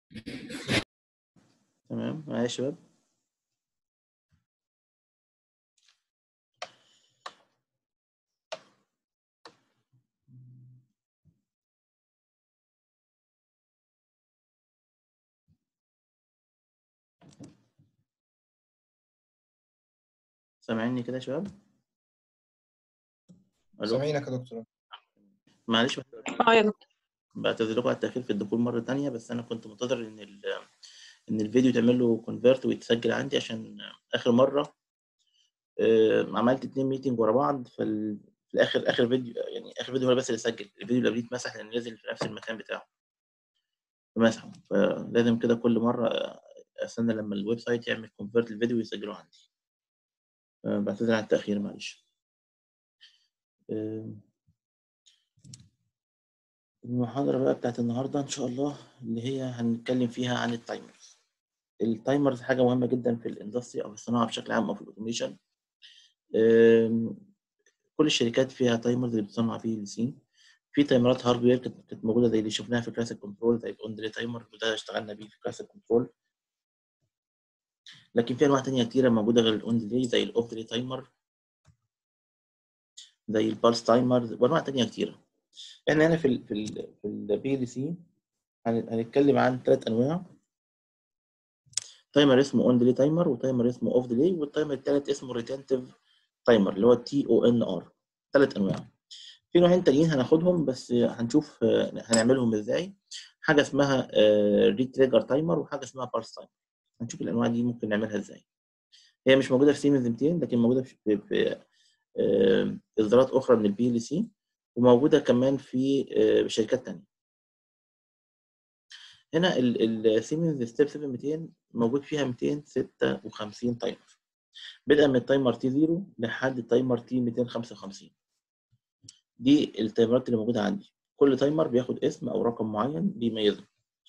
تمام معايا يا شباب سامعيني كده يا شباب الو سامعينك يا دكتور معلش اه يا دكتور بعتذر لكم على التأخير في الدخول مرة تانية بس أنا كنت منتظر إن ال إن الفيديو يتعمل له كونفيرت ويتسجل عندي عشان آخر مرة آه، عملت اتنين ميتنج ورا بعض فال في الآخر آخر فيديو يعني آخر فيديو هو بس اللي سجل الفيديو اللي قبليه اتمسح لأن نزل في نفس المكان بتاعه فمسحه فلازم كده كل مرة آه، أستنى لما الويب سايت يعمل كونفيرت الفيديو ويسجله عندي آه، بعتذر عن التأخير معلش آه، المحاضرة بقى بتاعت النهاردة إن شاء الله اللي هي هنتكلم فيها عن التايمرز التايمرز حاجة مهمة جدا في الاندستري أو في الصناعة بشكل عام أو في الأوتوميشن أم، كل الشركات فيها تايمرز اللي بتصنع فيه السي في تايمرات هاردوير كانت كانت موجودة زي اللي شفناها في كلاسيك كنترول زي الأون ديلي تايمر وده اشتغلنا بيه في كلاسيك كنترول لكن في أنواع تانية كتيرة موجودة غير الأون ديلي زي الأوف ديلي تايمر زي البالس تايمر وأنواع تانية كتيرة احنا هنا في ال في ال في البي ال سي هنتكلم عن ثلاث انواع تايمر اسمه اون ديلي تايمر وتايمر اسمه اوف ديلي والتايمر الثالث اسمه ريتنتيف تايمر اللي هو تي او ان ار ثلاث انواع في نوعين تانيين هناخدهم بس هنشوف آه، هنعملهم ازاي حاجه اسمها ريتريجر تايمر وحاجه اسمها بارس تايمر هنشوف الانواع دي ممكن نعملها ازاي هي مش موجوده في سيمنز 200 لكن موجوده في في آه، اصدارات اخرى من البي ال سي وموجوده كمان في آه، شركات تانية هنا السيمنز ستيب 7200 موجود فيها 256 تايمر بدءا من التايمر تي 0 لحد التايمر تي 255 دي التايمرات اللي موجوده عندي كل تايمر بياخد اسم او رقم معين بيميزه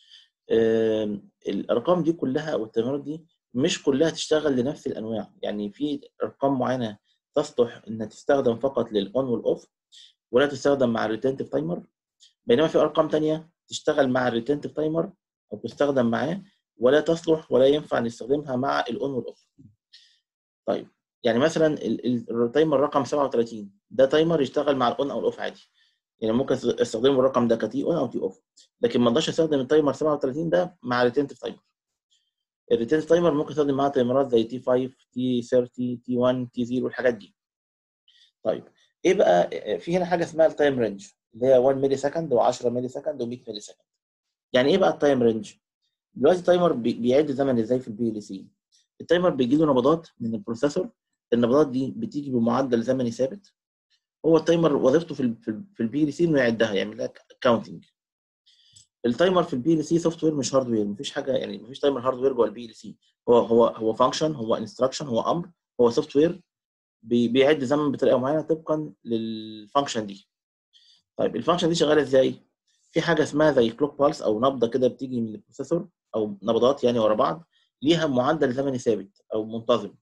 آم، الارقام دي كلها او التايمرات دي مش كلها تشتغل لنفس الانواع يعني في ارقام معينه تصلح انها تستخدم فقط للاون والاوف ولا تستخدم مع الريتنتيف تايمر بينما في ارقام تانية تشتغل مع الريتنتيف تايمر او تستخدم معاه ولا تصلح ولا ينفع نستخدمها مع الاون والاوف طيب يعني مثلا ال- ال- التايمر رقم 37 ده تايمر يشتغل مع الاون او الاوف عادي يعني ممكن أست- استخدم الرقم ده كتي اون او تي اوف لكن ما اقدرش استخدم التايمر 37 ده مع الريتنتيف تايمر الريتنتيف تايمر ممكن استخدم معاه تايمرات زي تي 5 تي 30 تي 1 تي 0 والحاجات دي طيب ايه بقى في هنا حاجه اسمها التايم رينج اللي هي 1 ملي سكند و10 ملي سكند و100 ملي سكند يعني ايه بقى التايم رينج دلوقتي التايمر بي- بيعد زمن ازاي في البي ال سي التايمر بيجي له نبضات من البروسيسور النبضات دي بتيجي بمعدل زمني ثابت هو التايمر وظيفته في ال في البي ال سي انه يعدها يعمل لها كاونتنج التايمر في البي ال سي سوفت وير مش هاردوير مفيش حاجه يعني مفيش تايمر هاردوير جوه البي ال سي هو هو هو فانكشن هو انستراكشن هو امر هو سوفت وير بي- بيعد زمن بطريقه معينه طبقا للفانكشن دي طيب الفانكشن دي شغاله ازاي في حاجه اسمها زي كلوك بالس او نبضه كده بتيجي من البروسيسور او نبضات يعني ورا بعض ليها معدل زمني ثابت او منتظم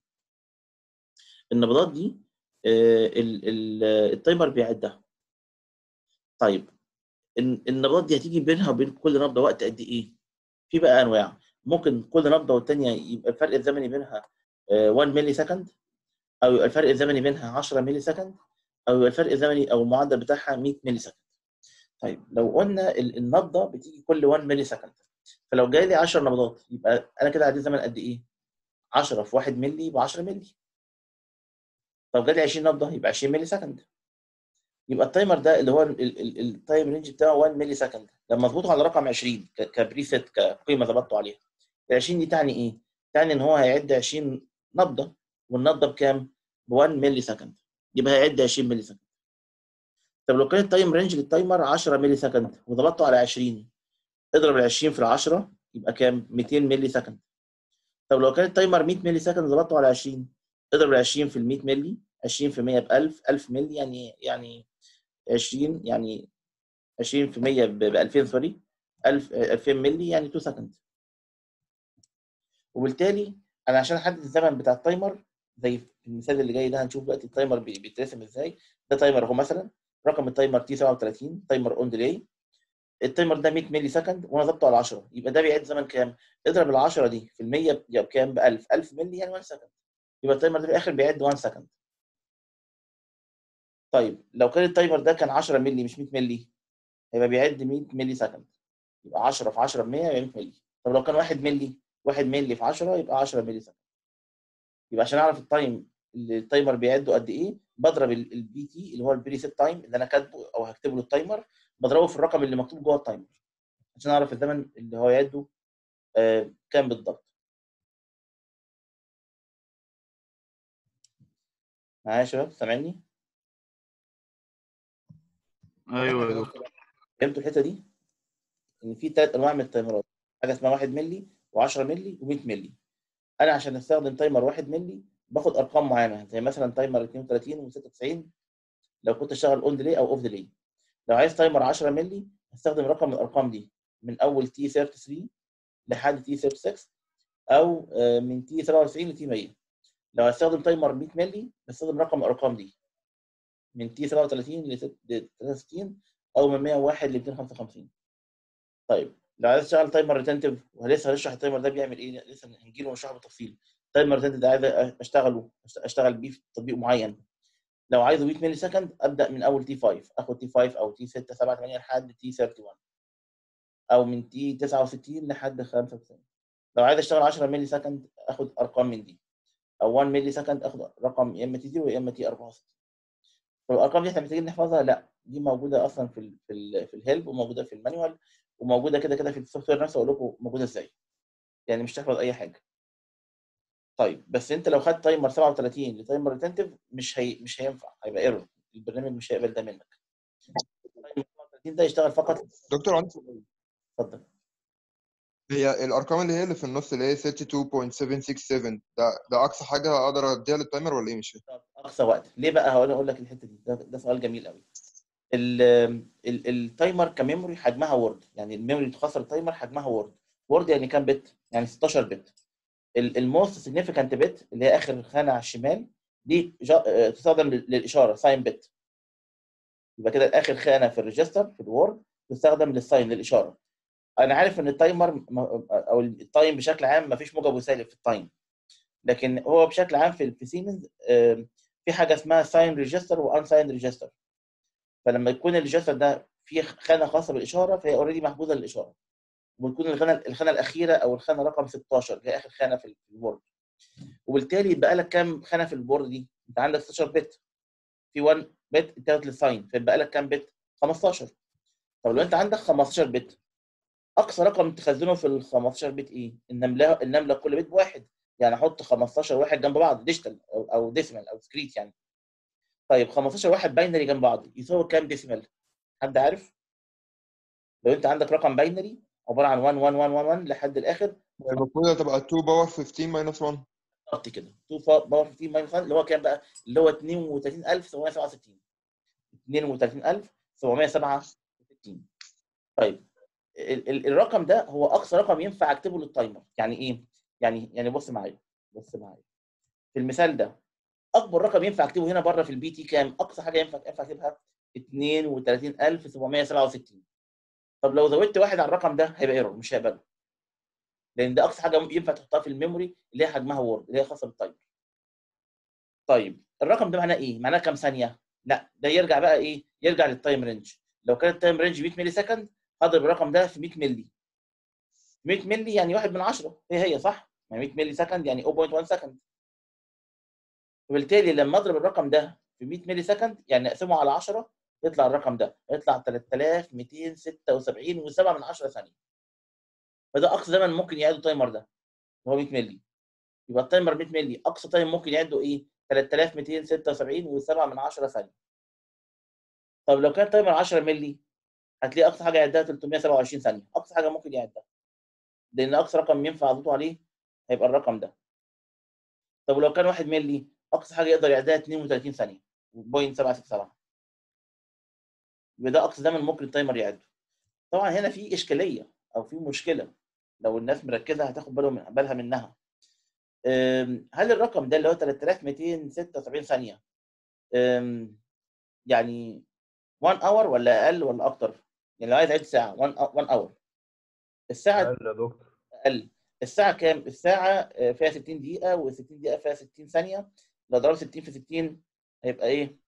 النبضات دي آه، ال- ال- التايمر بيعدها طيب الن- النبضات دي هتيجي بينها وبين كل نبضه وقت قد ايه في بقى انواع ممكن كل نبضه والتانيه يبقى الفرق الزمني بينها آه، 1 ملي سكند او يبقى الفرق الزمني بينها 10 ملي سكند او يبقى الفرق الزمني او المعدل بتاعها 100 ملي سكند طيب لو قلنا ال- النبضه بتيجي كل 1 ملي سكند فلو جاي لي 10 نبضات يبقى انا كده عديت زمن قد ايه 10 في 1 ملي يبقى 10 ملي طب جالي 20 نبضه يبقى 20 ملي سكند يبقى التايمر ده اللي هو ال- ال- ال- التايم رينج بتاعه 1 ملي سكند لما اظبطه على رقم 20 ك- كبريسيت كقيمه ظبطته عليها ال 20 دي تعني ايه؟ تعني ان هو هيعد 20 نبضه والنبضه بكام؟ ب 1 ملي سكند يبقى هيعد 20 ملي سكند طب لو كان التايم رينج للتايمر 10 ملي سكند وظبطته على 20 اضرب ال 20 في ال 10 يبقى كام؟ 200 ملي سكند طب لو كان التايمر 100 ملي سكند وظبطته على 20 اضرب ال 20 في ال 100 ملي 20 في 100 ب 1000 1000 ملي يعني يعني 20 يعني 20 في 100 ب 2000 سوري 1000 2000 ملي يعني 2 سكند وبالتالي انا عشان احدد الزمن بتاع التايمر زي في المثال اللي جاي ده هنشوف دلوقتي التايمر بي- بيترسم ازاي ده تايمر اهو مثلا رقم التايمر تي 37 تايمر اون ديلي التايمر ده 100 ملي سكند وانا ظبطه على 10 يبقى ده بيعد زمن كام؟ اضرب ال 10 دي في ال 100 بكام؟ ب 1000 1000 ملي يعني 1 سكند يبقى التايمر ده في الاخر بيعد 1 سكند طيب لو كان التايمر ده كان 10 ملي مش 100 ملي هيبقى بيعد 100 ملي سكند يبقى 10 في 10 ب 100 يبقى 100 ملي طب لو كان 1 ملي 1 ملي في 10 يبقى 10 ملي سكند يبقى عشان اعرف التايم اللي التايمر بيعده قد ايه بضرب البي تي اللي هو البري سيت تايم اللي انا كاتبه او هكتبه للتايمر بضربه في الرقم اللي مكتوب جوه التايمر عشان اعرف الزمن اللي هو يعده آه كام بالضبط معايا يا شباب سامعني؟ ايوه يا دكتور فهمتوا الحته دي؟ ان في ثلاث انواع من التايمرات حاجه اسمها 1 مللي و10 مللي و100 مللي انا عشان استخدم تايمر 1 مللي باخد ارقام معينه زي مثلا تايمر 32 و96 لو كنت اشتغل اون ديلي او اوف ديلي لو عايز تايمر 10 مللي هستخدم رقم من الارقام دي من اول تي 33 لحد تي 36 او آه، من تي 97 لتي 100 لو هستخدم تايمر 100 مللي بستخدم رقم من الارقام دي من تي 37 ل 63 او من 101 ل 255 طيب لو عايز اشتغل تايمر ريتنتيف ولسه هنشرح التايمر ده بيعمل ايه لسه هنجيله ونشرحه بالتفصيل تايمر ريتنتيف ده عايز اشتغله اشتغل بيه في تطبيق معين لو عايزه 100 ملي سكند ابدا من اول تي 5 اخد تي 5 او تي 6 7 8 لحد تي 31 او من تي 69 لحد 95 لو عايز اشتغل 10 ملي سكند اخد ارقام من دي او 1 ملي سكند اخد رقم يا اما تي 0 يا اما تي 64 طب الارقام دي احنا محتاجين نحفظها لا دي موجوده اصلا في ال في ال في الهيلب وموجوده في المانيوال وموجوده كده كده في السوفت وير نفسه اقول لكم موجوده ازاي يعني مش تحفظ اي حاجه طيب بس انت لو خدت تايمر 37 لتايمر ريتنتيف مش هي مش هينفع هيبقى ايرور البرنامج مش هيقبل ده منك تايمر 37 ده يشتغل فقط دكتور عندي اتفضل هي الارقام اللي هي اللي في النص اللي هي 32.767 ده ده اقصى حاجه اقدر اديها للتايمر ولا ايه مش فاهم اقصى وقت ليه بقى هقول اقول لك الحته دي ده, ده سؤال جميل قوي ال ال التايمر كميموري حجمها وورد يعني الميموري الخاصه بالتايمر حجمها وورد وورد يعني كام بت يعني 16 بت الموست سيجنيفيكانت بت اللي هي اخر خانه على الشمال دي جا- تستخدم لل- للاشاره ساين بت يبقى كده اخر خانه في الريجستر في الوورد تستخدم للساين للاشاره انا عارف ان التايمر م- او التايم بشكل عام ما فيش موجب وسالب في التايم لكن هو بشكل عام في في سيمنز آم، في حاجه اسمها ساين ريجستر وان ساين ريجستر فلما يكون الريجستر ده فيه خانه خاصه بالاشاره فهي اوريدي محجوزه للاشاره وتكون الخانه الخانه الاخيره او الخانه رقم 16 اللي هي اخر خانه في البورد وبالتالي يبقى لك كام خانه في البورد دي؟ انت عندك 16 بت في 1 بت التالت للساين فيبقى لك كام بت؟ 15 طب لو انت عندك 15 بت اقصى رقم تخزنه في ال 15 بت ايه؟ النمله النمله كل بت بواحد يعني احط 15 واحد جنب بعض ديجيتال او او ديسيمال او سكريت يعني طيب 15 واحد باينري جنب بعض يساوي كام ديسيمال؟ حد عارف؟ لو انت عندك رقم باينري عباره عن 1 1 1 1 1 لحد الاخر المفروض هتبقى 2 باور 15 ماينس 1 بالظبط كده 2 باور 15 ماينس 1 اللي هو كام بقى؟ اللي هو 32767 32767 طيب ال ال الرقم ده هو اقصى رقم ينفع اكتبه للتايمر يعني ايه؟ يعني يعني بص معايا بص معايا في المثال ده اكبر رقم ينفع اكتبه هنا بره في البي تي كام؟ اقصى حاجه ينفع ينفع اكتبها 32767 طب لو زودت واحد على الرقم ده هيبقى ايرور مش هيقبله لان ده اقصى حاجه ينفع تحطها في الميموري اللي هي حجمها وورد اللي هي خاصه بالتايمر طيب الرقم ده معناه ايه؟ معناه كام ثانيه؟ لا ده يرجع بقى ايه؟ يرجع للتايم رينج لو كان التايم رينج 100 ملي سكند هضرب الرقم ده في 100 ملي 100 ملي يعني 1 من 10 هي هي صح؟ يعني 100 ملي سكند يعني 0.1 سكند وبالتالي لما اضرب الرقم ده في 100 ملي سكند يعني اقسمه على 10 يطلع الرقم ده يطلع 3276 و7 من 10 ثانيه فده اقصى زمن ممكن يعيده التايمر ده هو 100 ملي يبقى التايمر 100 ملي اقصى تايم ممكن يعده ايه 3276 و7 من 10 ثانيه طب لو كان تايمر 10 ملي هتلاقي اقصى حاجه يعدها 327 ثانيه اقصى حاجه ممكن يعدها لان اقصى رقم ينفع اضغطه عليه هيبقى الرقم ده طب ولو كان 1 ملي اقصى حاجه يقدر يعدها 32 ثانيه 0.767 يبقى ده اقصى زمن ممكن التايمر يعده طبعا هنا في اشكاليه او في مشكله لو الناس مركزه هتاخد بالهم من بالها منها أم، هل الرقم ده اللي هو 3276 ثانيه أم، يعني 1 اور ولا اقل ولا اكتر يعني لو عايز تعد ساعه 1 اور الساعه اقل يا دكتور اقل الساعه كام الساعه آه، فيها 60 دقيقه وال 60 دقيقه فيها 60 ثانيه لو ضربت 60 في 60 هيبقى ايه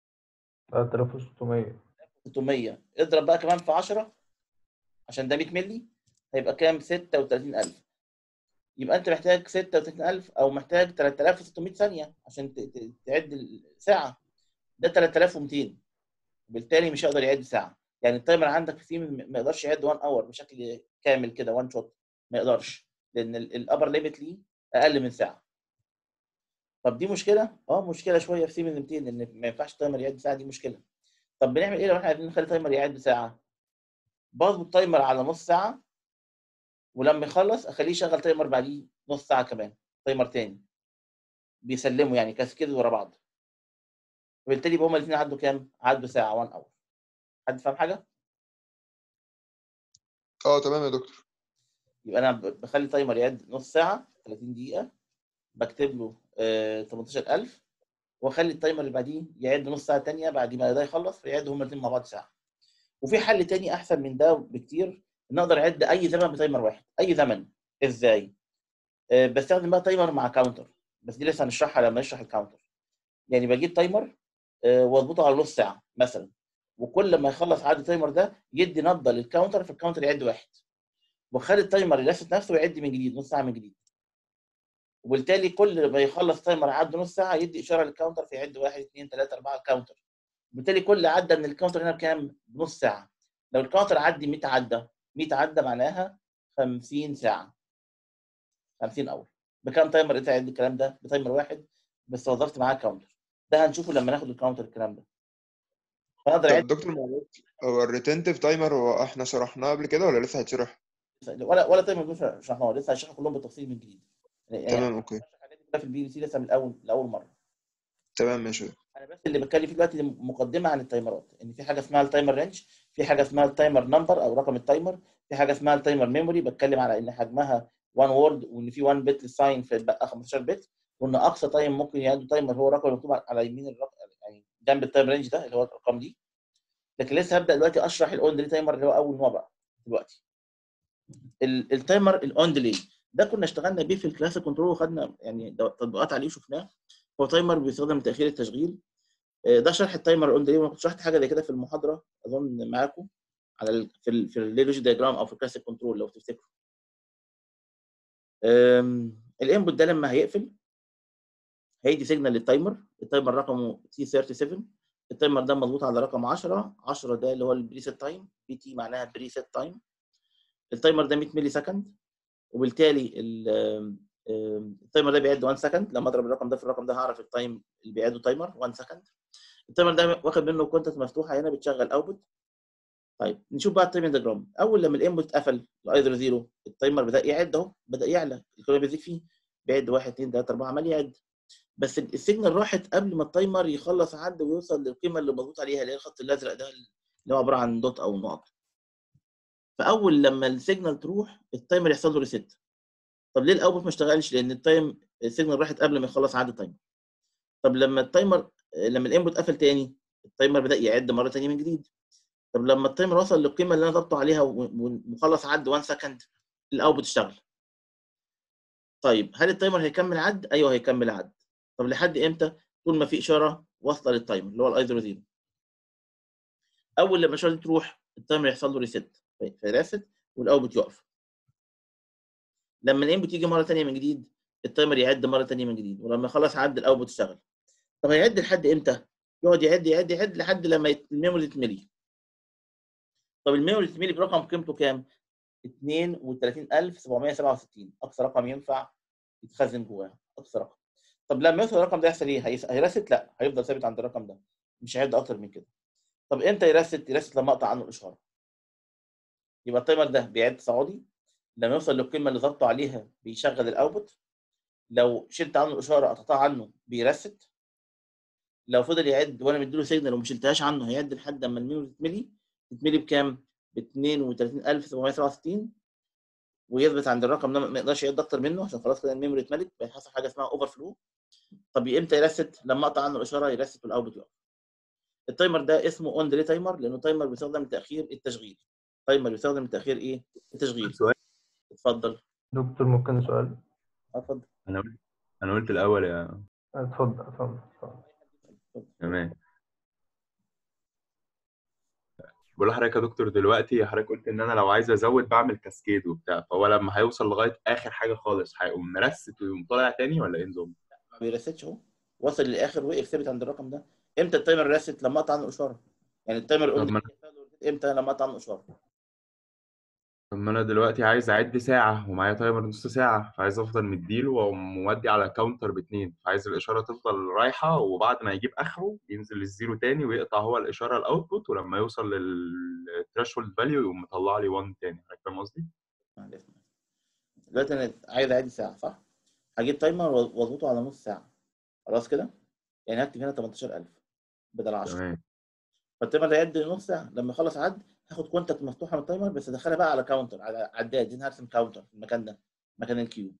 3600 600 اضرب بقى كمان في 10 عشان ده 100 مللي هيبقى كام 36000 يبقى انت محتاج 36000 او محتاج 3600 ثانيه عشان ت- ت- تعد الساعه ده 3200 بالتالي مش هيقدر يعد ساعه يعني التايمر عندك في سيم ما يقدرش يعد 1 اور بشكل كامل كده 1 شوت ما يقدرش لان الابر ليميت ليه اقل من ساعه طب دي مشكله اه مشكله شويه في سيمنز 200 ان ما ينفعش التايمر يعد ساعه دي مشكله طب بنعمل ايه لو احنا عايزين نخلي التايمر يعد ساعه بظبط التايمر على نص ساعه ولما يخلص اخليه يشغل تايمر بعديه نص ساعه كمان تايمر تاني بيسلموا يعني كاسكيد ورا بعض وبالتالي يبقى هما الاثنين عدوا كام؟ عدوا ساعه 1 اور حد فاهم حاجه؟ اه تمام يا دكتور يبقى انا ب- بخلي تايمر يعد نص ساعه 30 دقيقه بكتب له آه 18000 واخلي التايمر اللي بعديه يعد نص ساعه ثانيه بعد ما ده يخلص فيعدوا هما الاثنين مع بعض ساعه وفي حل تاني احسن من ده بكتير ان اقدر اعد اي زمن بتايمر واحد اي زمن ازاي آه بستخدم بقى تايمر مع كاونتر بس دي لسه هنشرحها لما نشرح الكاونتر يعني بجيب تايمر آه واظبطه على نص ساعه مثلا وكل ما يخلص عد التايمر ده يدي نبضه للكاونتر في الكاونتر يعد واحد وخلي التايمر يلفت نفسه ويعد من جديد نص ساعه من جديد وبالتالي كل ما يخلص التايمر عد نص ساعه يدي اشاره للكاونتر فيعد واحد اثنين ثلاثه اربعه الكاونتر بالتالي كل عده من الكاونتر هنا بكام؟ بنص ساعه لو الكاونتر عدي 100 عده 100 عده معناها 50 ساعه 50 اور بكام تايمر انت عد الكلام ده؟ بتايمر واحد بس وظفت معاه كاونتر ده هنشوفه لما ناخد الكاونتر الكلام ده فاقدر طب اعد دكتور معلش هو الريتنتيف تايمر هو احنا شرحناه قبل كده ولا لسه هيتشرح؟ ولا ولا تايمر دول شرحناه لسه هشرحه كلهم بالتفصيل من جديد يعني تمام اوكي الحاجات دي كلها في البي ال سي لسه من الاول لاول مره تمام ماشي انا بس اللي بتكلم فيه دلوقتي مقدمه عن التايمرات ان في حاجه اسمها التايمر رينج في حاجه اسمها التايمر نمبر او رقم التايمر في حاجه اسمها التايمر ميموري بتكلم على ان حجمها 1 وورد وان في 1 بت للساين في بقى 15 بت وان اقصى تايم ممكن يعدوا تايمر هو الرقم المكتوب على يمين الرقم يعني جنب التايم رينج ده اللي هو الارقام دي لكن لسه هبدا دلوقتي اشرح الاون ديلي تايمر اللي هو اول نوع بقى دلوقتي ال- التايمر الاون ديلي ده كنا اشتغلنا بيه في الكلاسيك كنترول وخدنا يعني تطبيقات عليه وشفناه هو تايمر بيستخدم لتاخير التشغيل آه، ده شرح التايمر اون ديلي وانا كنت شرحت حاجه زي كده في المحاضره اظن معاكم على ال في ال في اللوجي دياجرام او في الكلاسيك كنترول لو تفتكروا الانبوت ده لما هيقفل هيدي سيجنال للتايمر التايمر رقمه تي 37 التايمر ده مظبوط على رقم 10 10 ده اللي هو البريسيت تايم بي تي معناها بريسيت تايم التايمر ده 100 ملي سكند وبالتالي ال- آم، آم، التايمر ده بيعد 1 سكند لما اضرب الرقم ده في الرقم ده هعرف التايم اللي بيعده تايمر 1 سكند التايمر ده واخد منه كونتنت مفتوحه هنا بتشغل اوتبوت طيب نشوف بقى التايمنج ديجرام اول لما الانبوت اتقفل لايزر زيرو التايمر بدا يعد اهو بدا يعلى الكلام بيزيد فيه بيعد 1 2 3 4 عمال يعد بس السيجنال راحت قبل ما التايمر يخلص عد ويوصل للقيمه اللي مظبوط عليها اللي هي الخط الازرق ده اللي هو عباره عن دوت او نقط فاول لما السيجنال تروح التايمر يحصل له ريست طب ليه الاوتبوت ما اشتغلش لان التايم السيجنال راحت قبل ما يخلص عد التايمر طب لما التايمر لما الانبوت قفل تاني التايمر بدا يعد مره تانيه من جديد طب لما التايمر وصل للقيمه اللي انا ضبطه عليها و- ومخلص عد 1 سكند الاوتبوت اشتغل طيب هل التايمر هيكمل عد ايوه هيكمل عد طب لحد امتى طول ما في اشاره واصله للتايمر اللي هو الاي 0 0 اول لما الاشاره دي تروح التايمر يحصل له ريست فيرست والاوتبوت يقف لما الانبوت يجي مره ثانيه من جديد التايمر يعد مره ثانيه من جديد ولما يخلص عد الاوتبوت اشتغل طب هيعد لحد امتى يقعد يعد يعد يعد لحد لما يت- الميموري تتملي طب الميموري تتملي برقم قيمته كام 32767 اقصى رقم ينفع يتخزن جواه اقصى رقم طب لما يوصل الرقم ده يحصل ايه هيس- هيرست لا هيفضل ثابت عند الرقم ده مش هيعد اكتر من كده طب امتى يرست يرست لما اقطع عنه الاشاره يبقى التايمر ده بيعد صعودي لما يوصل للقيمه اللي ضغطه عليها بيشغل الاوتبوت لو شلت عنه الاشاره قطعتها عنه بيرست لو فضل يعد وانا مديله سيجنال وما شلتهاش عنه هيعد لحد اما الميموري تتملي تتملي بكام؟ ب 32767 ويثبت عند الرقم ده ما يقدرش يعد اكتر منه عشان خلاص كده الميموري اتملت بيحصل حاجه اسمها اوفر فلو طب امتى يرست؟ لما اقطع عنه الاشاره يرست والاوتبوت يقف التايمر ده اسمه اون ديلي تايمر لانه تايمر بيستخدم لتاخير التشغيل تايمر بيستخدم لتاخير ايه التشغيل سؤال اتفضل دكتور ممكن سؤال آه، اتفضل انا قلت انا قلت الاول يا اتفضل اتفضل اتفضل. تمام بقول لحضرتك يا دكتور دلوقتي حضرتك قلت ان انا لو عايز ازود بعمل كاسكيد وبتاع فهو لما هيوصل لغايه اخر حاجه خالص هيقوم مرست ويقوم طالع تاني ولا ايه نظام؟ ما بيرستش اهو وصل للاخر وقف ثابت عند الرقم ده امتى التايمر ريست لما اقطع عنه الاشاره يعني التايمر طب ما امتى لما اقطع عنه الاشاره طب ما انا دلوقتي عايز اعد ساعه ومعايا تايمر نص ساعه فعايز افضل مديله واقوم مودي على كاونتر باتنين فعايز الاشاره تفضل رايحه وبعد ما يجيب اخره ينزل الزيرو تاني ويقطع هو الاشاره الاوتبوت ولما يوصل للثريشولد فاليو يقوم مطلع لي 1 تاني حضرتك فاهم قصدي؟ معلش. دلوقتي انا عايز اعدي ساعه صح هجيب تايمر واظبطه على نص ساعه خلاص كده يعني هكتب هنا 18000 بدل 10 تمام فالتايمر ده يعد نص ساعه لما يخلص عد هاخد كونتاكت مفتوحه من التايمر بس ادخلها بقى على كاونتر على عداد هنا هرسم كاونتر في المكان ده مكان الكيو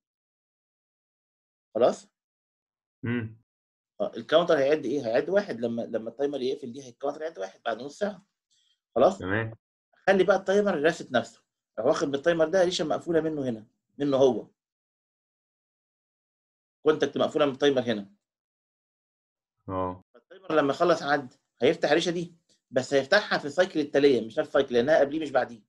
خلاص امم آه، الكاونتر هيعد ايه هيعد واحد لما لما التايمر يقفل دي الكاونتر هيعد واحد بعد نص ساعه خلاص تمام خلي بقى التايمر يرست نفسه راح واخد من التايمر ده ريشه مقفوله منه هنا منه هو كونتاكت مقفوله من التايمر هنا اه فالتايمر لما يخلص عد هيفتح الريشه دي بس هيفتحها في السايكل التاليه مش نفس السايكل لانها قبليه مش بعديه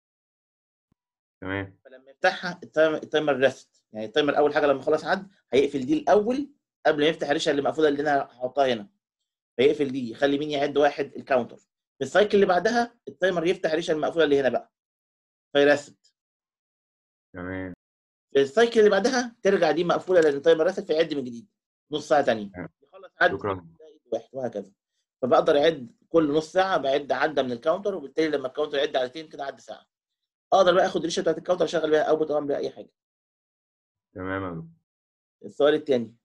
تمام فلما يفتحها التايمر, التايمر ريست يعني التايمر اول حاجه لما يخلص عد هيقفل دي الاول قبل ما يفتح الريشه اللي مقفوله اللي انا هحطها هنا فيقفل دي يخلي مين يعد واحد الكاونتر في السايكل اللي بعدها التايمر يفتح الريشه المقفوله اللي هنا بقى فيرست تمام في السايكل اللي بعدها ترجع دي مقفوله لان التايمر رست فيعد من جديد نص ساعه ثانيه تمام. يخلص عد شكرا يعد واحد وهكذا فبقدر اعد كل نص ساعه بعد عده من الكاونتر وبالتالي لما الكاونتر يعد عدتين كده عد ساعه اقدر بقى اخد الريشه بتاعت الكاونتر اشغل بيها اوت او اعمل بيها اي حاجه تمام يا دكتور السؤال الثاني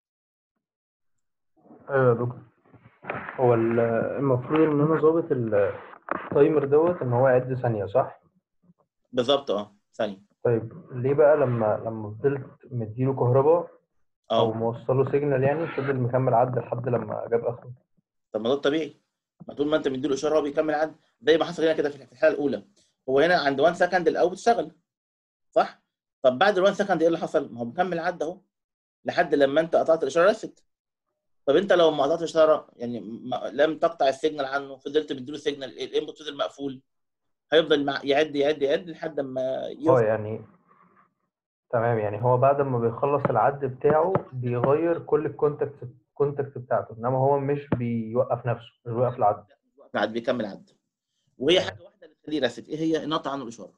ايوه يا دكتور هو ال- المفروض ان انا ظابط التايمر دوت ان هو يعد ثانيه صح؟ بالظبط اه ثانيه طيب ليه بقى لما لما فضلت مديله كهرباء او اه موصله سيجنال يعني فضل مكمل عد لحد لما جاب اخره طب ما ده الطبيعي ما طول ما انت مديله اشاره هو بيكمل عد زي ما حصل هنا كده في الحاله الاولى هو هنا عند 1 سكند الاوت اشتغل صح طب بعد ال 1 سكند ايه اللي حصل ما هو مكمل عد اهو لحد لما انت قطعت الاشاره رست طب انت لو ما قطعتش الاشاره يعني ما لم تقطع السيجنال عنه فضلت مديله سيجنال الانبوت فضل مقفول هيفضل مع- يعد يعد يعد لحد ما اه يوصل يعني تمام يعني هو بعد ما بيخلص العد بتاعه بيغير كل الكونتاكت الكونتاكت بتاعته انما هو مش بيوقف نفسه مش بيوقف العد عد بيكمل عد وهي حاجه واحده اللي تخليه رست ايه هي نقطع عنه الاشاره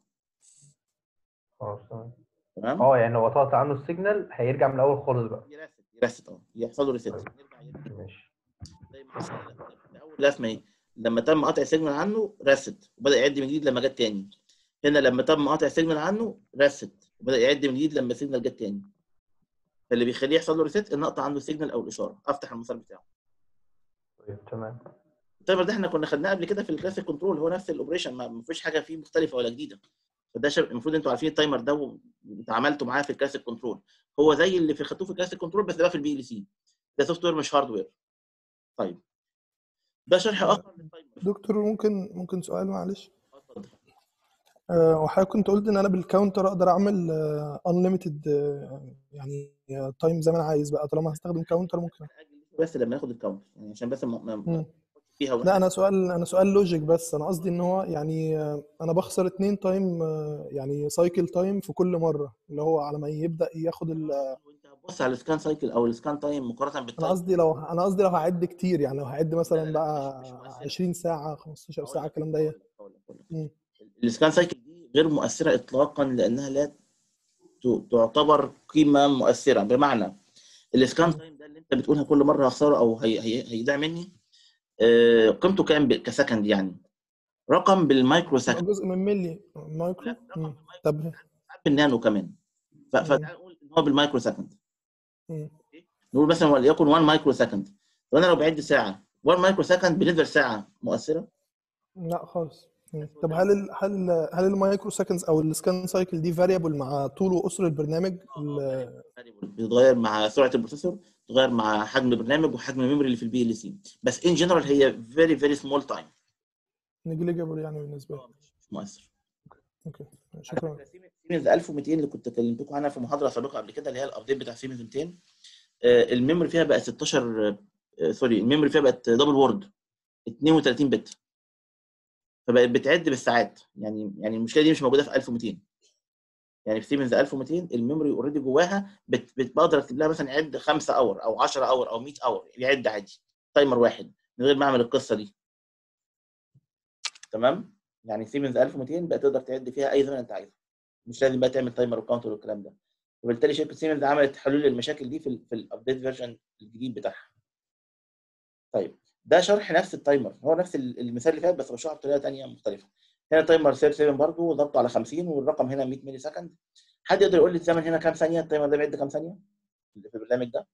خلاص تمام تمام اه يعني لو قطعت عنه السيجنال هيرجع من الاول خالص بقى يرست يرست اه يحصل له ريست طيب. يرجع يرجع ماشي زي ما حصل في اول رسمه ايه لما تم قطع السيجنال عنه رست وبدا يعد من جديد لما جت تاني هنا لما تم قطع السيجنال عنه رست وبدا يعد من جديد لما السيجنال جت تاني فاللي بيخليه يحصل له ريست ان اقطع عنده السيجنال او الاشاره افتح المسار بتاعه طيب تمام التايمر ده احنا كنا خدناه قبل كده في الكلاسيك كنترول هو نفس الاوبريشن ما ما فيش حاجه فيه مختلفه ولا جديده فده شب... المفروض انتوا عارفين التايمر ده وتعاملتوا معاه في الكلاسيك كنترول هو زي اللي في خدتوه في الكلاسيك كنترول بس ده في البي ال سي ده سوفت وير مش هاردوير طيب ده شرح اخر للتايمر دكتور ممكن ممكن سؤال معلش اتفضل آه، وحضرتك كنت قلت ان انا بالكاونتر اقدر اعمل انليميتد يعني تايم زي ما انا عايز بقى طالما هستخدم كاونتر ممكن بس لما ناخد الكاونت يعني عشان بس ما ما- مم. فيها وقت. لا انا سؤال انا سؤال لوجيك بس انا قصدي ان هو يعني آه، انا بخسر اتنين تايم آه، يعني سايكل تايم في كل مره اللي هو على ما يبدا ياخد ال... وانت هتبص على السكان سايكل او السكان تايم مقارنه انا بالتايم قصدي لو انا قصدي لو هعد كتير يعني لو هعد لا، مثلا لا، بقى مش- مش مؤثرة. 20 ساعه 15 هقول ساعه لك- الكلام ده هقول ايه لك- هقول لك- هقول لك. مم. السكان سايكل دي غير مؤثره اطلاقا لانها لا ت- تعتبر قيمه مؤثره بمعنى السكان تايم ده اللي انت بتقولها كل مره هخسره او هي هي هيضيع مني آه، قيمته كام ب- كسكند يعني رقم بالمايكرو تبقى سكند جزء من ملي مايكرو لا رقم مم. بالمايكرو طب ساعات بالنانو كمان ف- مم. فتعال نقول ان هو بالمايكرو سكند مم. نقول مثلا وليكن 1 مايكرو سكند وانا لو بعد ساعه 1 مايكرو سكند بالنسبه لساعه مؤثره لا خالص مم. طب هل ال هل ال هل المايكرو سكندز او السكان سايكل دي فاريبل مع طول وقصر البرنامج ال- بيتغير مع سرعه البروسيسور تغير مع حجم البرنامج وحجم الميموري اللي في البي ال سي بس ان جنرال هي فيري فيري سمول تايم نجليجابل يعني بالنسبه لي مش مؤثر اوكي على شكرا فكره سيمنز 1200 اللي كنت كلمتكم عنها في محاضره سابقه قبل كده اللي هي الابديت بتاع سيمنز 200 آه، الميموري فيها بقى 16 آه، سوري الميموري فيها بقت دبل وورد 32 بت فبقت بتعد بالساعات يعني يعني المشكله دي مش موجوده في 1200 يعني في سيمنز 1200 الميموري اوريدي جواها بت... بت... بقدر اكتب لها مثلا عد 5 اور او 10 اور او 100 اور يعد عادي تايمر واحد من غير ما اعمل القصه دي تمام يعني سيمنز 1200 بقى تقدر تعد فيها اي زمن انت عايزه مش لازم بقى تعمل تايمر وكاونتر والكلام ده وبالتالي شركه سيمنز عملت حلول للمشاكل دي في ال في الابديت فيرجن الجديد بتاعها طيب ده شرح نفس التايمر هو نفس ال- المثال اللي فات بس بشرحه بطريقه ثانيه مختلفه هنا تايمر سير 7 برضه ضبطه على 50 والرقم هنا 100 ملي سكند حد يقدر يقول لي الزمن هنا كام ثانيه التايمر ده بيعد كام ثانيه اللي في البرنامج ده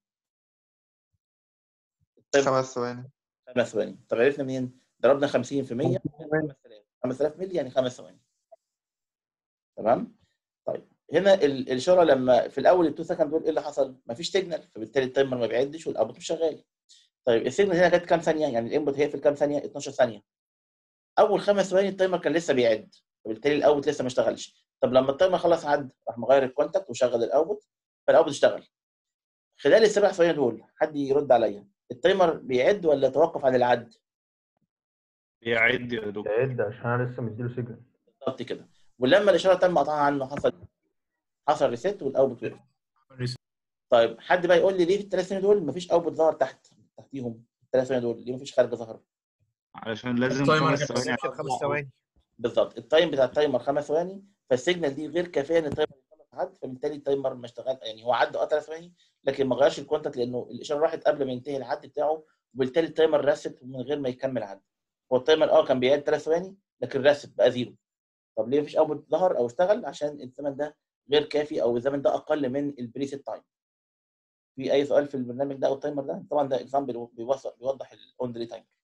التايمر خمس ثواني خمس ثواني طب عرفنا منين ضربنا 50 في 100 5000 5000 ملي يعني خمس ثواني تمام طيب هنا ال- الاشاره لما في الاول التو سكند دول ايه اللي حصل؟ مفيش سيجنال فبالتالي التايمر ما بيعدش والاوتبوت مش شغال. طيب السيجنال هنا كانت كام ثانيه؟ يعني الانبوت هيقفل كام ثانيه؟ 12 ثانيه. اول خمس ثواني التايمر كان لسه بيعد فبالتالي الاوتبوت لسه ما اشتغلش. طب لما التايمر خلص عد راح مغير الكونتاكت وشغل الاوتبوت فالاوتبوت اشتغل. خلال السبع ثواني دول حد يرد عليا التايمر بيعد ولا توقف عن العد؟ بيعد يا دكتور يعد عشان انا لسه مديله سيجنال بالظبط كده. ولما الاشاره تم قطعها عنه حصل حصل ريست والاوتبوت وقف. طيب حد بقى يقول لي ليه في الثلاث سنين دول مفيش اوتبوت ظهر تحت تحتيهم الثلاث سنين دول ليه مفيش خارج ظهر علشان لازم التايمر خمس كان ثواني بيسجل خمس ثواني بالظبط التايم بتاع التايمر خمس ثواني فالسيجنال دي غير كافيه ان التايمر يخلص عد فبالتالي التايمر ما اشتغل يعني هو عدى اه ثلاث ثواني لكن ما غيرش الكونتاكت لانه الاشاره راحت قبل ما ينتهي العد بتاعه وبالتالي التايمر رست من غير ما يكمل عد هو التايمر اه كان بيعد ثلاث ثواني لكن رست بقى زيرو طب ليه مفيش اوتبوت ظهر او اشتغل عشان الزمن ده غير كافي او الزمن ده اقل من البريسيت تايم في اي سؤال في البرنامج ده او التايمر ده طبعا ده اكزامبل بيوضح بيوضح الاون ديلي تايمر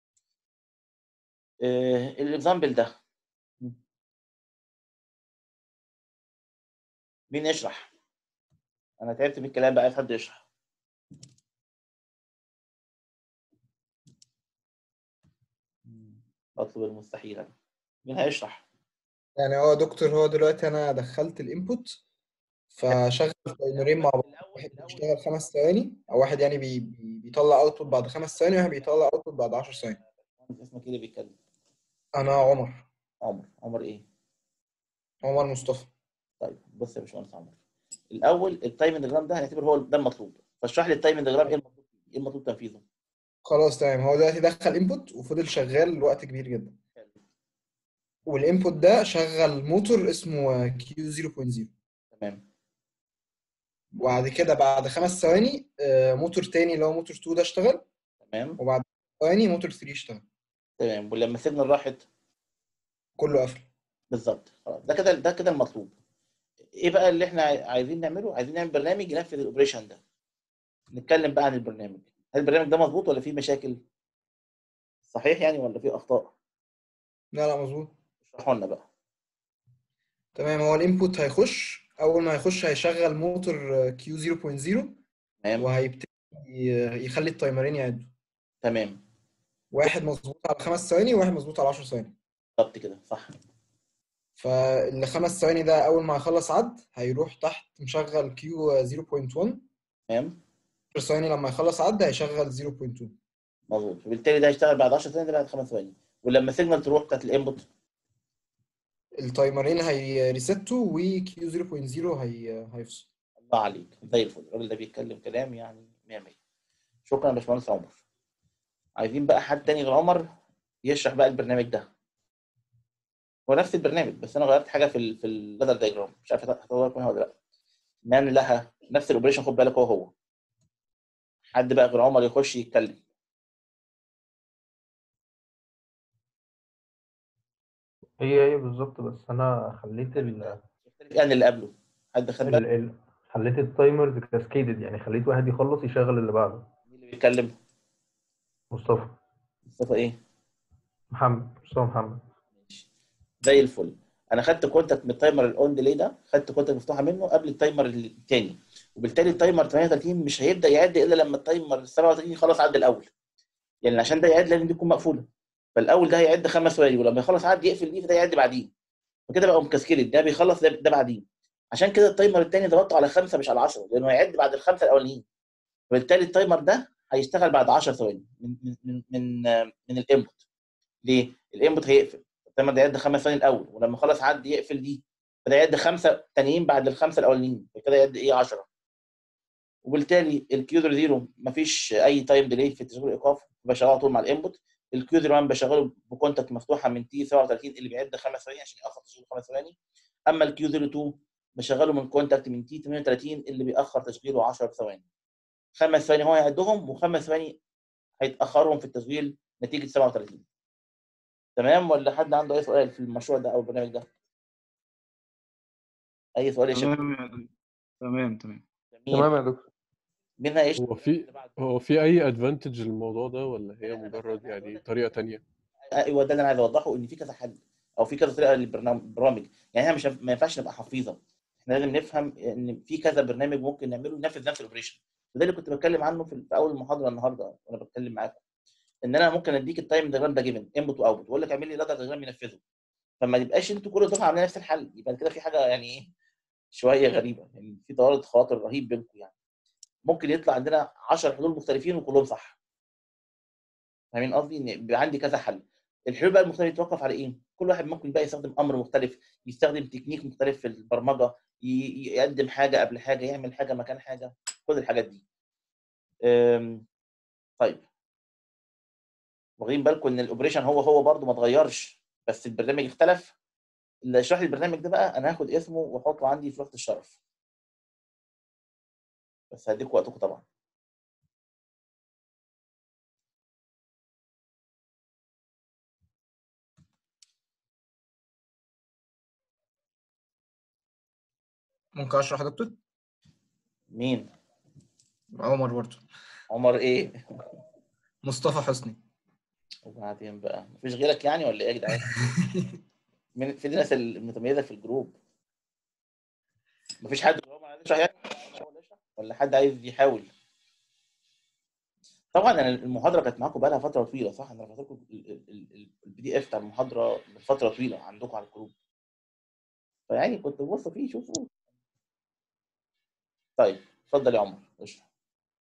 الاكزامبل ده مين يشرح انا تعبت من الكلام بقى عايز حد يشرح اطلب المستحيل أنا. مين هيشرح يعني هو دكتور هو دلوقتي انا دخلت الانبوت فشغل تايمرين مع بعض واحد بيشتغل خمس ثواني او واحد يعني بي بي- بيطلع اوتبوت بعد خمس ثواني وواحد بيطلع اوتبوت بعد 10 ثواني اسمك ايه اللي بيتكلم انا عمر عمر عمر ايه عمر مصطفى طيب بص يا باشمهندس عمر الاول التايم ديجرام ده هنعتبر هو ده المطلوب فاشرح لي التايم ديجرام ايه المطلوب ايه المطلوب تنفيذه خلاص تمام هو دلوقتي دخل انبوت وفضل شغال وقت كبير جدا والانبوت ده شغل موتور اسمه كيو 0.0 تمام وبعد كده بعد خمس ثواني آه، موتور تاني اللي هو موتور 2 ده اشتغل تمام وبعد ثواني موتور 3 اشتغل تمام ولما السيجنال راحت كله قفل بالظبط خلاص ده كده ده كده المطلوب ايه بقى اللي احنا عاي- عايزين نعمله عايزين نعمل برنامج ينفذ الاوبريشن ده نتكلم بقى عن البرنامج هل البرنامج ده مظبوط ولا فيه مشاكل صحيح يعني ولا فيه اخطاء لا لا مظبوط اشرحوا لنا بقى تمام هو الانبوت هيخش اول ما هيخش هيشغل موتور كيو 0.0 تمام وهيبتدي ي- يخلي التايمرين يعدوا تمام واحد مظبوط على خمس ثواني وواحد مظبوط على 10 ثواني بالظبط كده صح فالخمس ثواني ده اول ما هيخلص عد هيروح تحت مشغل كيو 0.1 تمام 10 ثواني لما يخلص عد هيشغل 0.2 مظبوط وبالتالي ده هيشتغل بعد 10 ثواني ده بعد 5 ثواني ولما السيجنال تروح بتاعت الانبوت التايمرين هيريستوا وكيو 0.0 هي هيفصل الله عليك زي الفل الراجل ده بيتكلم كلام يعني 100 100 شكرا يا باشمهندس عمر عايزين بقى حد تاني غير عمر يشرح بقى البرنامج ده هو نفس البرنامج بس انا غيرت حاجه في ال في الليدر دايجرام مش عارف هتغير منها ولا لا من لها نفس الاوبريشن خد بالك هو هو حد بقى غير عمر يخش يتكلم هي هي بالظبط بس انا خليت ال يختلف يعني اللي قبله حد خد ال بالك ال خليت التايمرز كاسكيدد يعني خليت واحد يخلص يشغل اللي بعده مين اللي بيتكلم مصطفى مصطفى ايه محمد مصطفى محمد ماشي زي الفل انا خدت كونتاكت من التايمر الاون ديلي ده خدت كونتاكت مفتوحه منه قبل التايمر الثاني وبالتالي التايمر 38 مش هيبدا يعد الا لما التايمر 37 خلاص عد الاول يعني عشان ده يعد لازم دي تكون مقفوله فالاول ده هيعد خمس ثواني ولما يخلص عد يقفل دي فده يعد بعديه فكده بقى مكسكلت ده بيخلص ده, ده بعدين عشان كده التايمر الثاني ضغطه على خمسه مش على 10 لانه هيعد بعد الخمسه الاولانيين وبالتالي التايمر ده هيشتغل بعد 10 ثواني من من من من, من الانبوت ليه؟ الانبوت هيقفل التايمر ده يعد خمس ثواني الاول ولما خلص عد يقفل دي فده يعد خمسه تانيين بعد الخمسه الاولانيين فكده يعد ايه 10 وبالتالي الكيو 0 مفيش اي تايم ديلي في تشغيل الايقاف بشغله على طول مع الانبوت الكيو 0 1 بشغله بكونتاكت مفتوحه من تي 37 اللي بيعد خمس ثواني عشان ياخر تشغيل خمس ثواني اما الكيو 02 بشغله من كونتاكت من تي 38 اللي بيأخر تشغيله 10 ثواني خمس ثواني هو هيعدهم وخمس ثواني هيتأخرهم في التشغيل نتيجة 37 تمام ولا حد عنده أي سؤال في المشروع ده أو البرنامج ده؟ أي سؤال يا شباب؟ تمام تمام تمام جميل. تمام يا دكتور منها ايش؟ هو في هو في اي ادفانتج للموضوع ده ولا هي مجرد يعني طريقة تانية ايوه ده اللي انا عايز اوضحه ان في كذا حل او في كذا طريقه للبرامج يعني احنا مش ما ينفعش نبقى حفيظه احنا لازم نفهم ان في كذا برنامج ممكن نعمله ينفذ نفس الاوبريشن وده اللي كنت بتكلم عنه في في اول المحاضره النهارده وانا بتكلم معاكم ان انا ممكن اديك التايم ديجرام ده جيفن انبوت واوتبوت واقول لك اعمل لي لادر ديجرام ينفذه فما يبقاش انتوا كل دفعه عاملين نفس الحل يبقى كده في حاجه يعني ايه شويه غريبه يعني في توارد خواطر رهيب بينكم يعني ممكن يطلع عندنا 10 حلول مختلفين وكلهم صح فاهمين قصدي ان يبقى عندي كذا حل الحلول بقى المختلفه يتوقف على ايه كل واحد ممكن بقى يستخدم امر مختلف يستخدم تكنيك مختلف في البرمجه ي- يقدم حاجه قبل حاجه يعمل حاجه مكان حاجه كل الحاجات دي أم، طيب واخدين بالكم ان الاوبريشن هو هو برضه ما اتغيرش بس البرنامج اختلف اللي يشرح لي البرنامج ده بقى انا هاخد اسمه واحطه عندي في وقت الشرف بس هديكم وقتكم طبعا ممكن اشرح يا دكتور مين عمر برضه عمر ايه مصطفى حسني وبعدين بقى مفيش غيرك يعني ولا ايه يا جدعان من في الناس المتميزه في الجروب مفيش حد غير عمر عايز يشرح يعني هو اللي يشرح؟ ولا حد عايز يحاول طبعا انا المحاضره كانت معاكم بقى لها فتره طويله صح انا رفعت لكم البي دي اف بتاع المحاضره من فتره طويله عندكم على الجروب فيعني كنت ببص فيه شوفوا طيب اتفضل يا عمر اشرح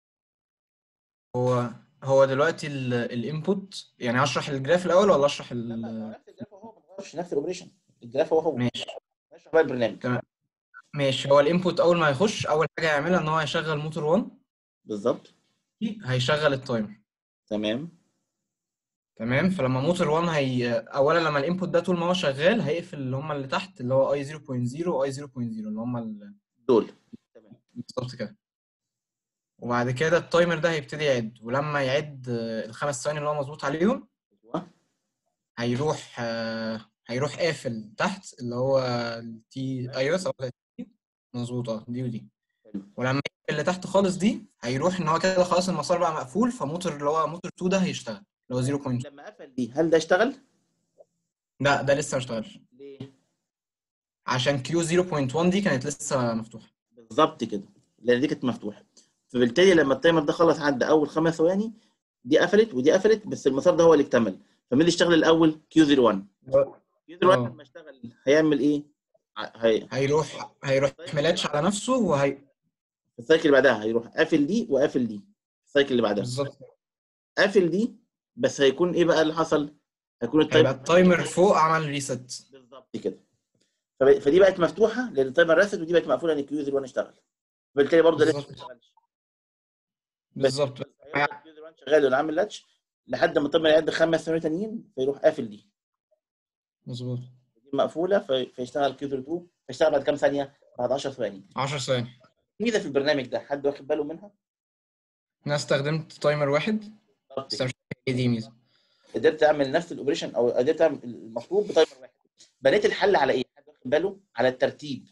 هو هو دلوقتي الانبوت يعني اشرح الجراف الاول ولا اشرح لا ال لا نفس الجراف هو ما اتغيرش نفس الاوبريشن الجراف هو هو ماشي اشرح بقى البرنامج تمام. ماشي هو الانبوت اول ما يخش اول حاجه يعملها ان هو هيشغل موتور 1 بالظبط هيشغل التايمر تمام تمام فلما موتور 1 هي اولا لما الانبوت ده طول ما هو شغال هيقفل اللي هم اللي تحت اللي هو اي 0.0 واي 0.0 اللي هم ال- دول بالظبط كده وبعد كده التايمر ده هيبتدي يعد ولما يعد آه، الخمس ثواني اللي هو مظبوط عليهم ايوه هيروح آه، هيروح قافل تحت اللي هو التي ايوه صح مظبوط اه دي ودي حلو. ولما يقفل اللي تحت خالص دي هيروح ان هو كده خلاص المسار بقى مقفول فموتور اللي هو موتور 2 ده هيشتغل اللي هو 0.2 لما قفل دي هل ده اشتغل؟ لا ده لسه ما اشتغلش ليه؟ عشان كيو 0.1 دي كانت لسه مفتوحه بالظبط كده لان دي كانت مفتوحه فبالتالي لما التايمر ده خلص عدى اول خمس ثواني دي قفلت ودي قفلت بس المسار ده هو اللي اكتمل فمين اللي اشتغل الاول؟ كيو 01 كيو 01 اه. لما اشتغل هيعمل ايه؟ ع- هي هيروح هيروح ملاتش على نفسه وهي في السايكل اللي بعدها هيروح قافل دي وقافل دي السايكل اللي بعدها بالظبط قافل دي بس هيكون ايه بقى اللي حصل؟ هيكون هيبقى التايمر التايمر فوق عمل ريست بالظبط كده فب- فدي بقت مفتوحه لان التايمر رست ودي بقت مقفوله لان كيو 01 اشتغل فبالتالي برضه ده لسه ما بالظبط. اشتغلش بالظبط هيفضل كيو 01 شغال ولا عامل لاتش لحد ما التايمر يعد خمس ثواني تانيين فيروح قافل دي مظبوط دي مقفوله في- فيشتغل كيو 02 فيشتغل بعد كام ثانيه؟ بعد 10 ثواني 10 ثواني ميزه في البرنامج ده حد واخد باله منها؟ انا استخدمت تايمر واحد بالظبط بس أنا مش فاكر ايه دي ميزه قدرت اعمل نفس الاوبريشن او قدرت اعمل المطلوب بتايمر واحد بنيت الحل على ايه؟ حد واخد باله؟ على الترتيب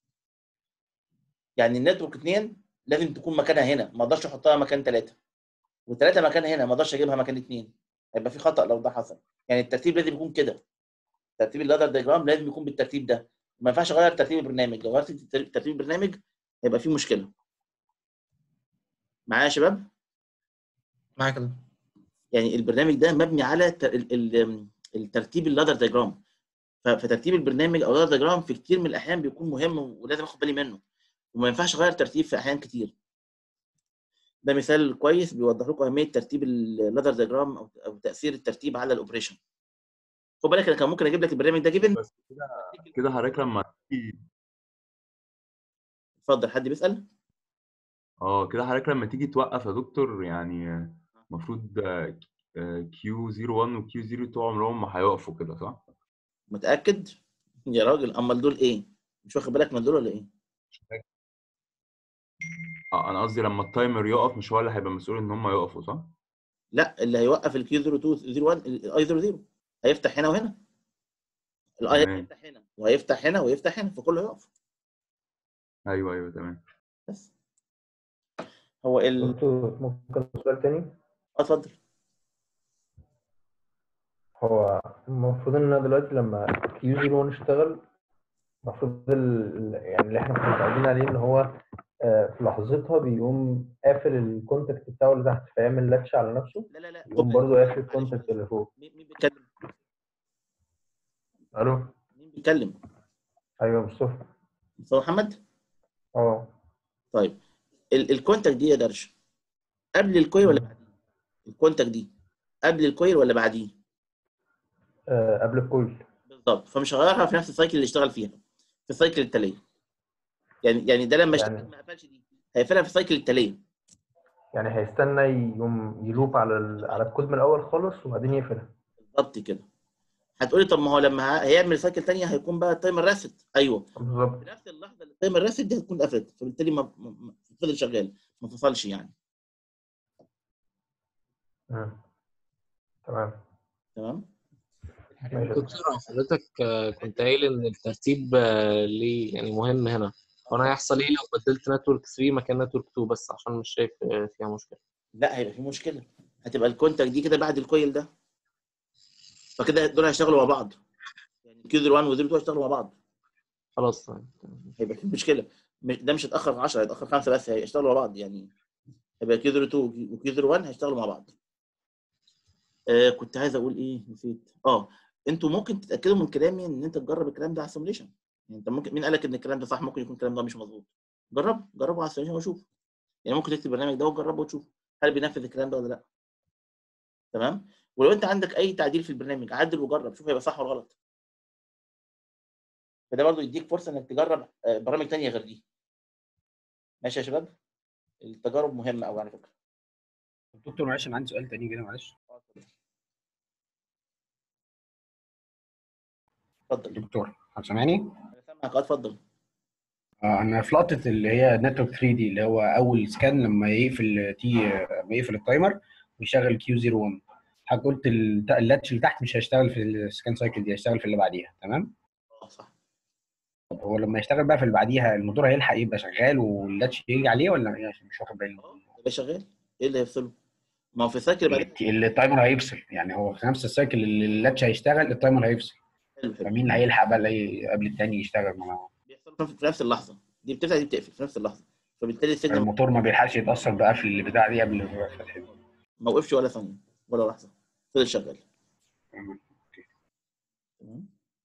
يعني النتورك 2 لازم تكون مكانها هنا ما اقدرش احطها مكان ثلاثه وثلاثه مكانها هنا ما اقدرش اجيبها مكان اثنين هيبقى في خطا لو ده حصل يعني الترتيب لازم يكون كده ترتيب اللادر دايجرام لازم يكون بالترتيب ده ما ينفعش اغير ترتيب البرنامج لو غيرت تر- ترتيب البرنامج هيبقى فيه مشكله معايا يا شباب معاك كده يعني البرنامج ده مبني على ت- ال- ال- الترتيب اللادر دايجرام ف- فترتيب البرنامج او اللادر دايجرام في كتير من الاحيان بيكون مهم ولازم اخد بالي منه وما ينفعش اغير ترتيب في احيان كتير ده مثال كويس بيوضح لكم اهميه ترتيب اللادر دايجرام او او تاثير الترتيب على الاوبريشن خد بالك انا كان ممكن اجيب لك البرنامج ده جيفن بس كده كده حضرتك لما تيجي اتفضل حد بيسال اه كده حضرتك لما تيجي توقف يا دكتور يعني المفروض كيو 01 وكيو 02 عمرهم ما هيقفوا كده صح؟ متاكد يا راجل امال دول ايه مش واخد بالك من دول ولا ايه اه انا قصدي لما التايمر يقف مش هو اللي هيبقى مسؤول ان هم يقفوا صح؟ لا اللي هيوقف الكيو 02 01 الاي 00 هيفتح هنا وهنا الاي تمام. هيفتح هنا وهيفتح هنا ويفتح هنا فكله يقف ايوه ايوه تمام بس هو ال دكتور ممكن سؤال تاني آه، اتفضل هو المفروض ان أنا دلوقتي لما كيو 01 اشتغل المفروض ال- يعني اللي احنا كنا متعودين عليه ان هو آه، في لحظتها بيقوم قافل الكونتاكت بتاعه اللي تحت فيعمل لاتش على نفسه لا لا لا يقوم برضه قافل الكونتاكت اللي فوق مين مين بيتكلم الو مين بيتكلم ايوه مصطفى مصطفى محمد اه طيب ال- الكونتاكت دي يا درش قبل الكويل ولا مم. بعديه الكونتاكت دي قبل الكويل ولا بعديه آه، قبل الكويل بالظبط فمش هغيرها في نفس السايكل اللي اشتغل فيها في السايكل التاليه يعني يعني ده لما يعني- اشتغل ما قفلش دي هيقفلها في السايكل التاليه يعني هيستنى يقوم يلوب على ال... على الكود من الاول خالص وبعدين يقفلها بالظبط كده هتقولي طب ما هو لما ه- هيعمل سايكل تانية هيكون بقى التايمر راسد ايوه بالظبط في نفس اللحظه اللي التايمر راسد دي هتكون قفلت فبالتالي ما ما- ما- فضل شغال ما فصلش يعني مم. تمام تمام ماشي دكتور حضرتك آه، كنت قايل ان الترتيب آه، ليه يعني مهم هنا وانا هيحصل ايه لو بدلت نتورك 3 مكان نتورك 2 بس عشان مش شايف آه، فيها مشكله لا هيبقى في مشكله هتبقى الكونتاكت دي كده بعد الكويل ده فكده دول هيشتغلوا مع بعض يعني كيو 01 و 02 هيشتغلوا مع بعض خلاص تمام تمام. هيبقى في مشكله مش- ده مش هيتاخر 10 هيتاخر 5 بس هيشتغلوا مع بعض يعني هيبقى كيو 02 وكيو 01 هيشتغلوا مع بعض آه كنت عايز اقول ايه نسيت اه انتوا ممكن تتاكدوا من كلامي ان انت تجرب الكلام ده على السيموليشن يعني انت ممكن مين قال لك ان الكلام ده صح ممكن يكون الكلام ده مش مظبوط جرب جربه على السيموليشن وشوف يعني ممكن تكتب البرنامج ده وتجربه وتشوف هل بينفذ الكلام ده ولا لا تمام ولو انت عندك اي تعديل في البرنامج عدل وجرب شوف هيبقى صح ولا غلط فده برضو يديك فرصه انك تجرب آه، برامج تانية غير دي ماشي يا شباب التجارب مهمه قوي على فكره دكتور معلش انا عندي سؤال تاني كده معلش اتفضل دكتور حضرتك سامعني؟ انا سامعك اه اتفضل آه، انا في لقطه اللي هي نتورك 3 دي اللي هو اول سكان لما يقفل تي لما يقفل التايمر ويشغل كيو 01 حضرتك قلت الت- اللاتش اللي تحت مش هيشتغل في السكان سايكل دي هيشتغل في اللي بعديها تمام؟ اه صح طب هو لما يشتغل بقى في اللي بعديها الموتور هيلحق يبقى شغال واللاتش يجي عليه ولا إيه؟ عشان مش واخد بالي اه يبقى شغال ايه اللي هيفصله ما هو في السايكل اللي بعدين اللي التايمر هيفصل يعني هو في نفس السايكل اللي اللاتش هيشتغل التايمر هيفصل حلو حلو فمين اللي هيلحق بقى اللي قبل التاني يشتغل ما بيحصل في نفس اللحظه دي بتفتح دي بتقفل في نفس اللحظه فبالتالي السيجنال الموتور ما بيلحقش يتاثر بقفل البتاع دي قبل الفتح دي. ما وقفش ولا ثانيه ولا لحظه فضل شغال تمام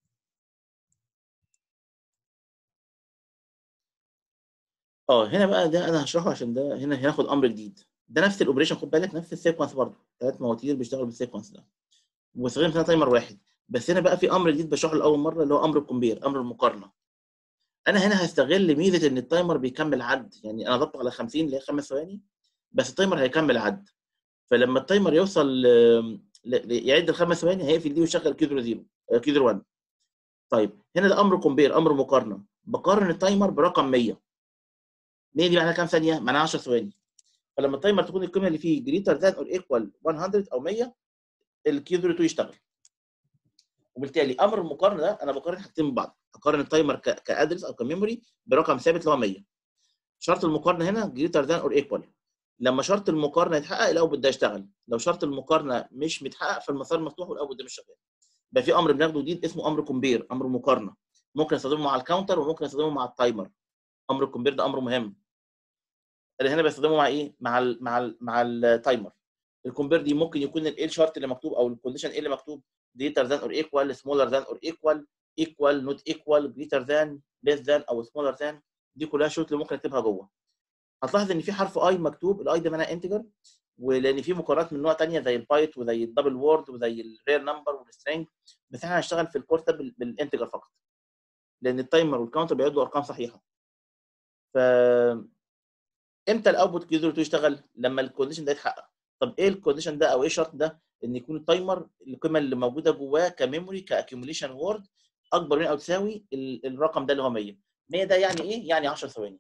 اه هنا بقى ده انا هشرحه عشان ده هنا هناخد امر جديد ده نفس الاوبريشن خد بالك نفس السيكونس برضه ثلاث مواتير بيشتغلوا بالسيكونس ده واستخدم هنا تايمر واحد بس هنا بقى في امر جديد بشرحه لاول مره اللي هو امر الكومبير امر المقارنه انا هنا هستغل ميزه ان التايمر بيكمل عد يعني انا ضبطه على 50 اللي هي خمس ثواني بس التايمر هيكمل عد فلما التايمر يوصل ل- ل- يعد الخمس ثواني هيقفل دي ويشغل كيدرو زيرو آه، كيدرو 1 طيب هنا ده امر كومبير امر مقارنه بقارن التايمر برقم 100 100 دي معناها كام ثانيه؟ معناها 10 ثواني فلما التايمر تكون القيمه اللي فيه جريتر ذان اور ايكوال 100 او 100 الكيدرو 2 يشتغل وبالتالي امر المقارنه ده انا بقارن حاجتين ببعض اقارن التايمر ك- كادرس او كميموري برقم ثابت اللي هو 100 شرط المقارنه هنا جريتر ذان اور ايكوال لما شرط المقارنه يتحقق الاوتبوت ده يشتغل لو شرط المقارنه مش متحقق فالمسار مفتوح والاوتبوت ده مش شغال يبقى في امر بناخده جديد اسمه امر كومبير امر مقارنه ممكن استخدمه مع الكاونتر وممكن استخدمه مع التايمر امر الكومبير ده امر مهم اللي هنا بستخدمه مع ايه مع ال مع ال مع التايمر الكومبير دي ممكن يكون الايه شارت اللي مكتوب او الكونديشن ايه اللي مكتوب greater than or equal smaller than or equal equal not equal greater than less than او smaller than دي كلها شروط اللي ممكن اكتبها جوه هتلاحظ ان في حرف اي مكتوب الاي ده معناه انتجر ولان في مقارنات من نوع تانية زي البايت وزي الدبل وورد وزي الرير نمبر والسترينج بس احنا هنشتغل في الكورس ده بال- بالانتجر فقط لان التايمر والكاونتر بيعدوا ارقام صحيحه ف امتى الاوتبوت كيو يشتغل لما الكونديشن ده يتحقق طب ايه الكونديشن ده او ايه الشرط ده ان يكون التايمر القيمه اللي موجوده جواه كميموري كاكيوميليشن وورد اكبر من او تساوي ال- الرقم ده اللي هو 100 100 ده يعني ايه يعني 10 ثواني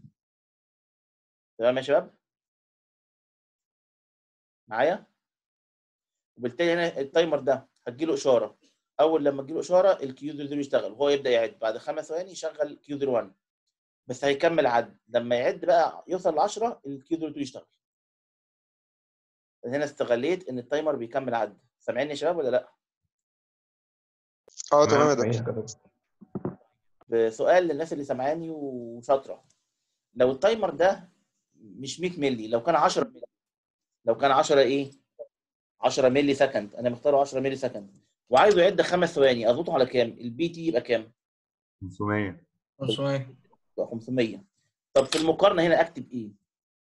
تمام يا شباب معايا وبالتالي هنا التايمر ده هتجيله اشاره اول لما تجيله اشاره الكيو 0 يشتغل وهو يبدا يعد بعد خمس ثواني يشغل كيو 01 بس هيكمل عد لما يعد بقى يوصل ل 10 الكيو 02 يشتغل هنا استغليت ان التايمر بيكمل عد سامعيني يا شباب ولا لا اه تمام يا كويس دكتور يا دكتور بسؤال للناس اللي سامعاني وشاطره لو التايمر ده مش 100 مللي لو كان 10 مللي لو كان 10 ايه 10 مللي سكند انا مختاره 10 مللي سكند وعايزه يعد خمس ثواني اضغطه على كام البي تي يبقى كام 500 500 يبقى 500 طب في المقارنه هنا اكتب ايه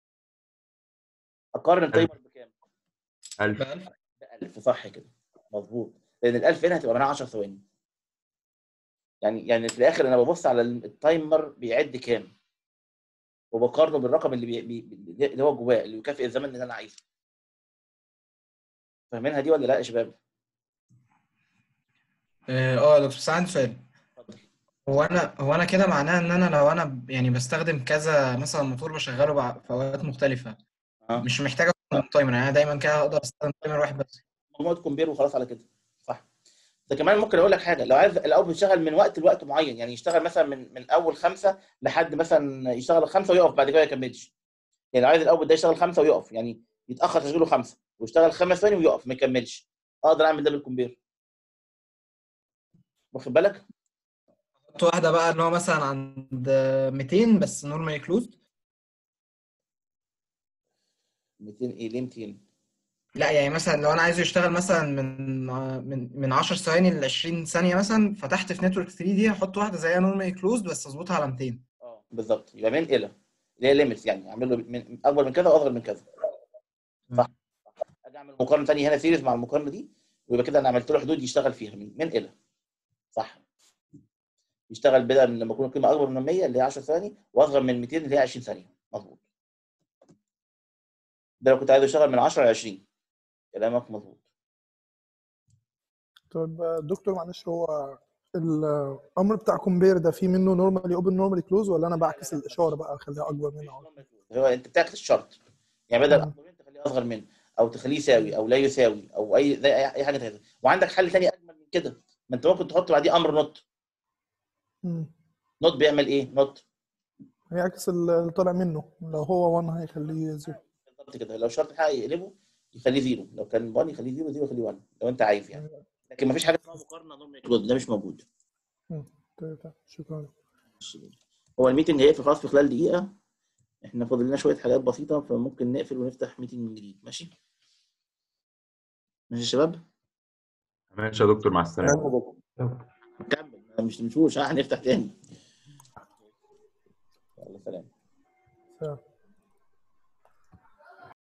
اقارن التايمر بكام 1000 ب 1000 ب 1000 صح كده مظبوط لان ال 1000 هنا هتبقى معناها 10 ثواني يعني يعني في الاخر انا ببص على التايمر بيعد كام وبقارنه بالرقم اللي بي... بي... اللي هو جواه اللي يكافئ الزمن اللي انا عايزه فاهمينها دي ولا لا يا شباب؟ اه آه، يا دكتور بس عندي سؤال اتفضل هو انا هو انا كده معناه ان انا لو انا ب- يعني بستخدم كذا مثلا موتور بشغله بع- في اوقات مختلفه اه مش محتاج استخدم تايمر يعني انا دايما كده اقدر استخدم تايمر واحد بس مجموعه كومبير وخلاص على كده صح ده كمان ممكن اقول لك حاجه لو عايز الاوتبوت يشتغل من وقت لوقت معين يعني يشتغل مثلا من من اول خمسه لحد مثلا يشتغل خمسه ويقف بعد كده ما يكملش يعني لو عايز الاوتبوت ده يشتغل خمسه ويقف يعني يتاخر تشغيله خمسه ويشتغل خمس ثواني ويقف ما يكملش اقدر اعمل ده بالكومبير واخد بالك؟ احط واحده بقى اللي هو مثلا عند 200 بس نورمالي كلوزد 200 ايه ليه 200 لا يعني مثلا لو انا عايزه يشتغل مثلا من من من 10 ثواني ل 20 ثانيه مثلا فتحت في نتورك 3 دي احط واحده زيها نورمالي كلوزد بس اظبطها على 200 اه بالظبط يبقى من الى اللي هي ليميتس يعني اعمل له من اكبر من كذا واصغر من كذا صح اجي اعمل مقارنه ثانيه هنا سيريز مع المقارنه دي ويبقى كده انا عملت له حدود يشتغل فيها من, من الى صح يشتغل بدل من لما يكون القيمه اكبر من 100 اللي هي 10 ثواني واصغر من 200 اللي هي 20 ثانيه مظبوط ده لو كنت عايز يشتغل من 10 ل 20 كلامك مظبوط طيب آه، دكتور معلش هو الامر بتاع كومبير ده فيه منه نورمالي اوبن نورمالي كلوز ولا انا بعكس الاشاره بقى اخليها اكبر منها أو- هو انت بتعكس الشرط يعني بدل مم. اكبر منه تخليه اصغر منه او تخليه يساوي او لا يساوي او اي زي اي أي حاجه كده وعندك حل ثاني اجمل من كده ما انت ممكن تحط بعديه امر نوت مم. نوت بيعمل ايه نوت هيعكس اللي طالع منه لو هو 1 هيخليه زيرو بالظبط كده لو شرط حقيقي يقلبه يخليه زيرو لو كان 1 يخليه زيرو زيرو يخليه 1 لو انت عايز يعني لكن ما فيش حاجه اسمها مقارنه نورمال كلوز ده مش موجود مم. طيب طيب. شكرا هو الميتنج هيقفل خلاص في خلال دقيقه احنا فاضل لنا شويه حاجات بسيطه فممكن نقفل ونفتح ميتنج من جديد ماشي ماشي يا شباب ماشي يا دكتور مع السلامه كمل مش مشوش ها هنفتح تاني يلا سلام سلام.